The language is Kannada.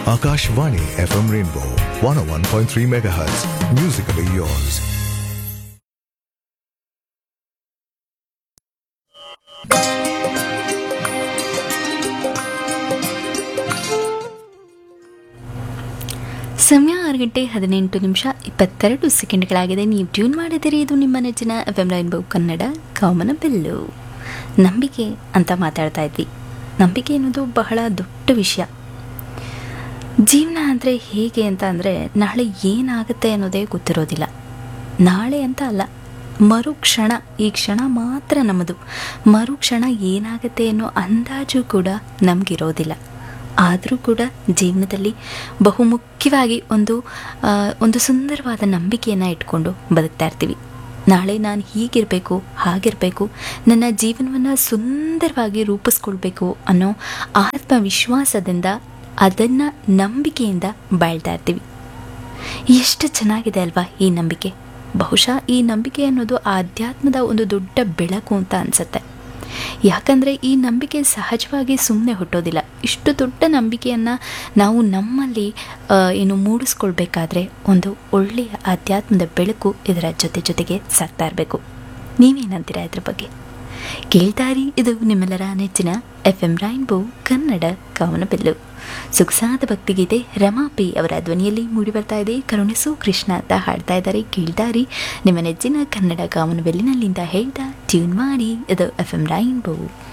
Akashvani FM Rainbow 101.3 MHz. Musically yours. ಸಮಯ ಆರು ಗಂಟೆ ಹದಿನೆಂಟು ನಿಮಿಷ ಇಪ್ಪತ್ತೆರಡು ಸೆಕೆಂಡ್ಗಳಾಗಿದೆ ನೀವು ಟ್ಯೂನ್ ಮಾಡಿದಿರಿ ಇದು ನಿಮ್ಮ ನೆಚ್ಚಿನ ಎಫ್ ಎಂ ರೈನ್ಬೋ ಕನ್ನಡ ಕಾಮನ ಬೆಲ್ಲು ನಂಬಿಕೆ ಅಂತ ಮಾತಾಡ್ತಾ ಇದ್ವಿ ನಂಬಿಕೆ ಅನ್ನೋದು ಬಹಳ ದೊಡ್ಡ ವಿಷಯ ಜೀವನ ಅಂದರೆ ಹೇಗೆ ಅಂತ ಅಂದರೆ ನಾಳೆ ಏನಾಗುತ್ತೆ ಅನ್ನೋದೇ ಗೊತ್ತಿರೋದಿಲ್ಲ ನಾಳೆ ಅಂತ ಅಲ್ಲ ಮರುಕ್ಷಣ ಈ ಕ್ಷಣ ಮಾತ್ರ ನಮ್ಮದು ಮರುಕ್ಷಣ ಏನಾಗುತ್ತೆ ಅನ್ನೋ ಅಂದಾಜು ಕೂಡ ನಮಗಿರೋದಿಲ್ಲ ಆದರೂ ಕೂಡ ಜೀವನದಲ್ಲಿ ಬಹುಮುಖ್ಯವಾಗಿ ಒಂದು ಆ, ಒಂದು ಸುಂದರವಾದ ನಂಬಿಕೆಯನ್ನು ಇಟ್ಕೊಂಡು ಬದುಕ್ತಾ ಇರ್ತೀವಿ ನಾಳೆ ನಾನು ಹೀಗಿರಬೇಕು ಹಾಗಿರಬೇಕು ನನ್ನ ಜೀವನವನ್ನು ಸುಂದರವಾಗಿ ರೂಪಿಸ್ಕೊಳ್ಬೇಕು ಅನ್ನೋ ಆತ್ಮವಿಶ್ವಾಸದಿಂದ ಅದನ್ನು ನಂಬಿಕೆಯಿಂದ ಬಾಳ್ತಾ ಇರ್ತೀವಿ ಎಷ್ಟು ಚೆನ್ನಾಗಿದೆ ಅಲ್ವಾ ಈ ನಂಬಿಕೆ ಬಹುಶಃ ಈ ನಂಬಿಕೆ ಅನ್ನೋದು ಆಧ್ಯಾತ್ಮದ ಒಂದು ದೊಡ್ಡ ಬೆಳಕು ಅಂತ ಅನಿಸುತ್ತೆ ಯಾಕಂದರೆ ಈ ನಂಬಿಕೆ ಸಹಜವಾಗಿ ಸುಮ್ಮನೆ ಹುಟ್ಟೋದಿಲ್ಲ ಇಷ್ಟು ದೊಡ್ಡ ನಂಬಿಕೆಯನ್ನು ನಾವು ನಮ್ಮಲ್ಲಿ ಆ, ಏನು ಮೂಡಿಸ್ಕೊಳ್ಬೇಕಾದ್ರೆ ಒಂದು ಒಳ್ಳೆಯ ಆಧ್ಯಾತ್ಮದ ಬೆಳಕು ಇದರ ಜೊತೆ ಜೊತೆಗೆ ಸಾಕ್ತಾ ಇರಬೇಕು ನೀವೇನಂತೀರಾ ಇದ್ರ ಬಗ್ಗೆ ಕೇಳ್ತಾರಿ ಇದು ನಿಮ್ಮೆಲ್ಲರ ನೆಚ್ಚಿನ ಎಫ್ ಎಂ ರೈನ್ಬೋ ಕನ್ನಡ ಕಾವನಬೆಲ್ಲು ಸುಖಸಾದ ಭಕ್ತಿಗೀತೆ ರಮಾ ಪಿ ಅವರ ಧ್ವನಿಯಲ್ಲಿ ಮೂಡಿ ಬರ್ತಾ ಇದೆ ಕರುಣಿಸು ಕೃಷ್ಣ ಅಂತ ಹಾಡ್ತಾ ಇದ್ದಾರೆ ಕೇಳ್ತಾರಿ ನಿಮ್ಮ ನೆಚ್ಚಿನ ಕನ್ನಡ ಕಾವನಬೆಲ್ಲಿನಲ್ಲಿಂದ ಹೇಳ್ತಾ ಟ್ಯೂನ್ ಮಾಡಿ ಇದು ಎಫ್ ಎಂ ರೈನ್ಬೋ